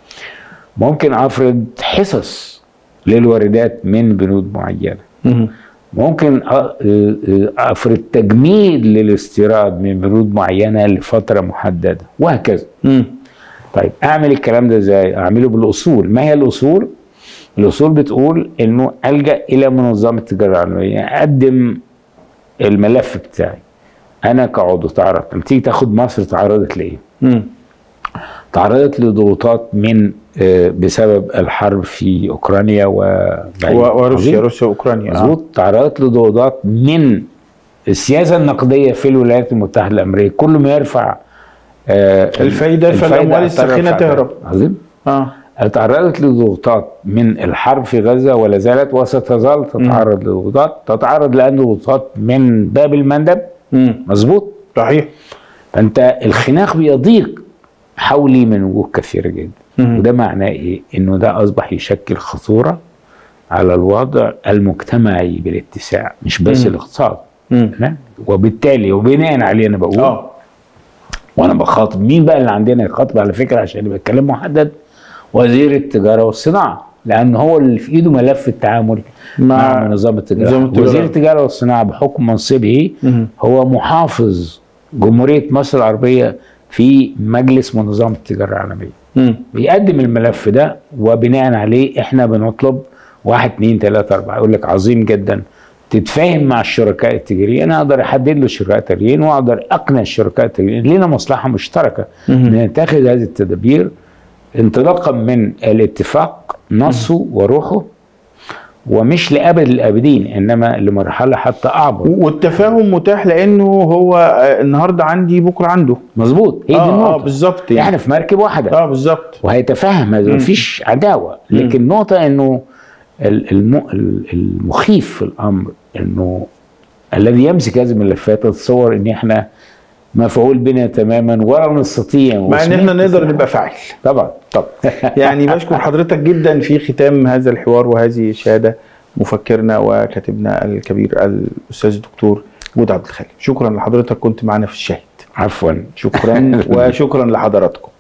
ممكن افرض حصص للواردات من بنود معينه مم. ممكن أ- أ- افرض تجميد للاستيراد من بنود معينه لفتره محدده وهكذا مم. طيب اعمل الكلام ده ازاي؟ اعمله بالاصول، ما هي الاصول؟ الاصول بتقول انه الجا الى منظمه التجاره العالميه اقدم الملف بتاعي انا كعضو تعرض لما تيجي تاخد مصر تعرضت لايه؟ مم. تعرضت لضغوطات من آه، بسبب الحرب في اوكرانيا و و- وروسيا روسيا واوكرانيا آه. مظبوط تعرضت لضغوطات من السياسه النقديه في الولايات المتحده الامريكيه كل ما يرفع آه، الفايدة فالأموال أكتر الساخنة يرفع. تهرب. عظيم اه تعرضت لضغوطات من الحرب في غزه ولا زالت وستظل تتعرض لضغوطات تتعرض لان ضغوطات من باب المندب مم. مظبوط صحيح فانت الخناق بيضيق حولي من وجوه كثيره جدا مم. وده معناه ايه؟ انه ده اصبح يشكل خطوره على الوضع المجتمعي بالاتساع مش بس مم. الاقتصاد مم. لا؟ وبالتالي وبناء عليه انا بقول اه وانا بخاطب مين بقى اللي عندنا يخاطب على فكره عشان يبقى الكلام محدد وزير التجاره والصناعه لان هو اللي في ايده ملف التعامل مع مع, منظمه التجاره نظام التجارة. وزير التجاره والصناعه بحكم منصبه مم. هو محافظ جمهوريه مصر العربيه في مجلس منظمه التجاره العالميه مم. بيقدم الملف ده وبناء عليه احنا بنطلب واحد اتنين تلاته اربعه يقول لك عظيم جدا تتفاهم مع الشركاء التجاريين انا اقدر احدد له الشركاء التجاريين واقدر اقنع الشركاء التجاريين لنا مصلحه مشتركه مهم. ان نتخذ هذه التدابير انطلاقا من الاتفاق نصه وروحه ومش لابد الابدين انما لمرحله حتى اعبر والتفاهم متاح لانه هو آه، النهارده عندي بكره عنده مظبوط هي دي اه, آه النقطه بالظبط احنا في مركب واحده اه بالظبط وهيتفهم هذا مفيش عداوه لكن النقطه انه ال- الم- ال- المخيف في الامر انه الذي يمسك هذه الملفات تتصور ان احنا مفعول بنا تماما ولا نستطيع مع ان احنا نقدر نبقى فاعل طبعا طب يعني بشكر حضرتك جدا في ختام هذا الحوار وهذه الشهاده مفكرنا وكاتبنا الكبير الاستاذ الدكتور جود عبد الخالق شكرا لحضرتك كنت معنا في الشاهد عفوا شكرا وشكرا لحضراتكم